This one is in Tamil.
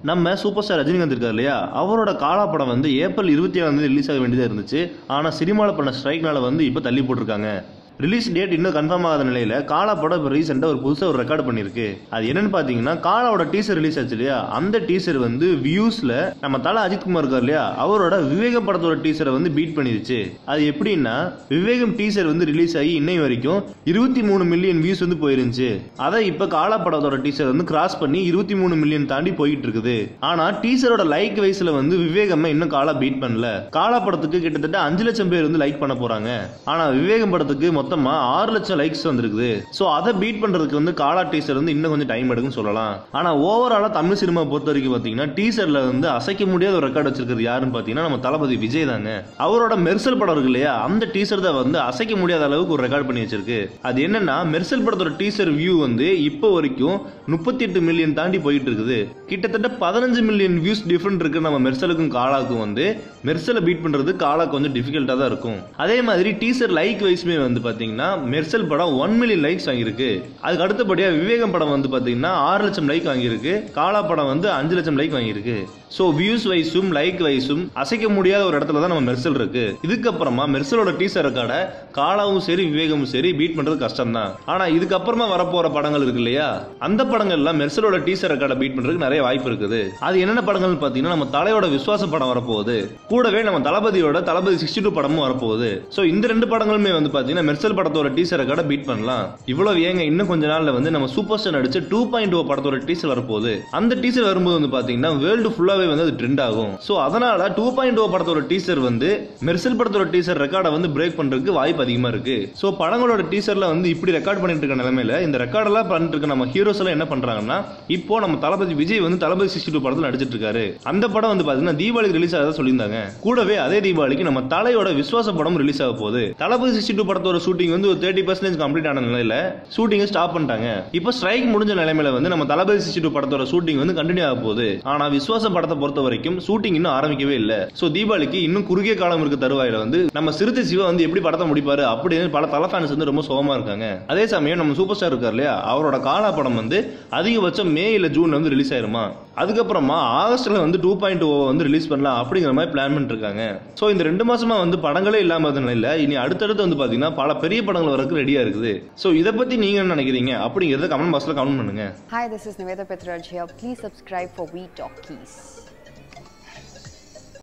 நம்ம சூப்பர் ஸ்டார் ரஜினிகாந்த் இருக்கார் இல்லையா அவரோட காலா படம் வந்து ஏப்ரல் இருபத்தி ஏழாம் தேதி ரிலீஸ் ஆக வேண்டியதாக இருந்துச்சு ஆனால் சினிமாவில் பண்ண ஸ்ட்ரைக்னால வந்து இப்போ தள்ளி போட்டிருக்காங்க ரிலீஸ் டேட் இன்னும் கன்ஃபார்ம் ஆகாத நிலையில காலா படம் இப்போ ரீசெண்டாக ஒரு புதுசாக ஒரு ரெக்கார்ட் பண்ணியிருக்கு அது என்னன்னு பார்த்தீங்கன்னா காலாவோட டீசர் ரிலீஸ் ஆச்சு இல்லையா அந்த டீசர் வந்து வியூஸ்ல நம்ம தலை அஜித்குமார் இருக்கார் இல்லையா அவரோட விவேகம் படத்தோட டீசரை வந்து பீட் பண்ணிருச்சு அது எப்படின்னா விவேகம் டீசர் வந்து ரிலீஸ் ஆகி இன்னை வரைக்கும் இருபத்தி மூணு மில்லியன் வியூஸ் வந்து போயிருந்துச்சு அதை இப்போ காலா படத்தோட டீசர் வந்து கிராஸ் பண்ணி இருபத்தி மூணு மில்லியன் தாண்டி போயிட்டு இருக்குது ஆனா டீசரோட லைக் வைஸ்ல வந்து விவேகம் இன்னும் காலா பீட் பண்ணல காலா படத்துக்கு கிட்டத்தட்ட அஞ்சு லட்சம் பேர் வந்து லைக் பண்ண போறாங்க ஆனா விவேகம் படத்துக்கு மொத்தமா ஆறு லட்சம் லைக்ஸ் வந்திருக்குது சோ அதை பீட் பண்றதுக்கு வந்து காலா டீசர் வந்து இன்னும் கொஞ்சம் டைம் எடுக்கும்னு சொல்லலாம் ஆனா ஓவராலா தமிழ் சினிமா பொறுத்த வரைக்கும் பாத்தீங்கன்னா டீசர்ல வந்து அசைக்க முடியாத ஒரு ரெக்கார்ட் வச்சிருக்கிறது யாருன்னு பாத்தீங்கன்னா நம்ம தளபதி விஜய் தாங்க அவரோட மெர்சல் படம் இருக்கு இல்லையா அந்த டீசர் தான் வந்து அசைக்க முடியாத அளவுக்கு ஒரு ரெக்கார்ட் பண்ணி வச்சிருக்கு அது என்னன்னா மெர்சல் படத்தோட டீசர் வியூ வந்து இப்போ வரைக்கும் முப்பத்தி எட்டு மில்லியன் தாண்டி போயிட்டு இருக்குது கிட்டத்தட்ட பதினஞ்சு மில்லியன் வியூஸ் டிஃபரெண்ட் இருக்கு நம்ம மெர்சலுக்கும் காலாக்கும் வந்து மெர்சலை பீட் பண்றது காலா கொஞ்சம் டிஃபிகல்ட்டா தான் இருக்கும் அதே மாதிரி டீசர் லைக் வைஸ்மே வந்து பாத்தீங்கன்னா மெர்சல் படம் ஒன் மில்லியன் லைக்ஸ் வாங்கியிருக்கு அதுக்கு அடுத்தபடியா விவேகம் படம் வந்து பாத்தீங்கன்னா ஆறு லட்சம் லைக் வாங்கியிருக்கு காலா படம் வந்து அஞ்சு லட்சம் லைக் வாங்கியிருக்கு ஸோ வியூஸ் வைஸும் லைக் வைஸும் அசைக்க முடியாத ஒரு இடத்துல தான் நம்ம மெர்சல் இருக்கு இதுக்கப்புறமா மெர்சலோட டீசர் ரெக்கார்டை காலாவும் சரி விவேகமும் சரி பீட் பண்றது கஷ்டம் தான் ஆனா இதுக்கப்புறமா வரப்போற படங்கள் இருக்கு இல்லையா அந்த படங்கள்லாம் மெர்சலோட டீசர் ரெக்கார்டை பீட் பண்றதுக்கு நிறைய வாய்ப்பு இருக்குது அது என்னென்ன படங்கள் பார்த்தீங்கன்னா நம்ம தலையோட விசுவாச படம் வரப்போகுது கூடவே நம்ம தளபதியோட தளபதி சிக்ஸ்டி டூ படமும் வரப்போகுது ஸோ இந்த ரெண்டு படங்களுமே வந்து பார்த்தீங்கன்னா மெர்சல் படத்தோட டீசர் ரெக்கார்டை பீட் பண்ணலாம் இவ்வளவு ஏங்க இன்னும் கொஞ்ச நாள்ல வந்து நம்ம சூப்பர் ஸ்டார் நடிச்ச டூ பாயிண்ட் ஓ படத்தோட டீசர் வரப்போகுது அந்த டீசர் வரும்போது வந்து பார்த்தீங்கன்னா வேர்ல்டு ஃபுல்லாவே வந்து அது ட்ரெண்ட் ஆகும் ஸோ அதனால டூ பாயிண்ட் ஓ படத்தோட டீசர் வந்து மெர்சல் படத்தோட டீசர் ரெக்கார்டை வந்து பிரேக் பண்றதுக்கு வாய்ப்பு அதிகமா இருக்கு ஸோ படங்களோட டீசர்ல வந்து இப்படி ரெக்கார்ட் பண்ணிட்டு இருக்க நிலைமையில இந்த ரெக்கார்ட் எல்லாம் பண்ணிட்டு இருக்க நம்ம ஹீரோஸ் எல்லாம் என்ன பண்றாங்கன்னா இப்போ நம்ம தளபதி விஜய் வந்து தளபதி சிக்ஸ்டி டூ படத்தில் நடிச்சிட்டு இருக்காரு அந்த படம் வந்து பாத்தீங்கன்னா தீபாவளிக்கு ரிலீஸ் ஆகிறதா சொல்லியிருந்தாங்க கூடவே அதே தீபாவளிக்கு நம்ம தலையோட விசுவாச படம் ரிலீஸ் ஆக போகுது தளபதி சிக்ஸ்டி டூ படத்தோட ஷூட்டிங் வந்து ஒரு தேர்ட்டி பர்சன்டேஜ் கம்ப்ளீட் ஆன நிலையில ஷூட்டிங் ஸ்டாப் பண்ணிட்டாங்க இப்போ ஸ்ட்ரைக் முடிஞ்ச நிலைமையில வந்து நம்ம தளபதி சிக்ஸ்டி டூ படத்தோட ஷூட்டிங் வந்து கண்டினியூ ஆக போகுது ஆனா விசுவாச படத்தை பொறுத்த வரைக்கும் ஷூட்டிங் இன்னும் ஆரம்பிக்கவே இல்லை ஸோ தீபாவளிக்கு இன்னும் குறுகிய காலம் இருக்க தருவாயில வந்து நம்ம சிறுத்தை சிவா வந்து எப்படி படத்தை முடிப்பாரு அப்படின்னு பல தலை ஃபேன்ஸ் வந்து ரொம்ப சோகமா இருக்காங்க அதே சமயம் நம்ம சூப்பர் ஸ்டார் இருக்கார் இல்லையா அவரோட காலா படம் வந்து அதிகபட்சம் மே இல்ல ஜூன்ல வந்து ரிலீஸ் ஆயிருமா அதுக்கப்புறமா ஆகஸ்ட்ல வந்து டூ பாயிண்ட் ஓ வந்து ரிலீஸ் பண்ணலாம் அப்படிங்கிற மாதிரி பிளான் பண்ணிட்டு இருக்காங்க ஸோ இந்த ரெண்டு மாசமா வந்து படங்களே இல்லாம இருந்தனால இனி அடுத்தடுத்து வந்து பாத்தீங்கன்னா பல பெரிய படங்கள் வரக்கு ரெடியா இருக்குது ஸோ இதை பத்தி நீங்க என்ன நினைக்கிறீங்க அப்படிங்கறத கமெண்ட் பாக்ஸ்ல கமெண்ட் பண்ணுங்க Hi, this is Niveda Petraj here. Please subscribe for We Talk Keys.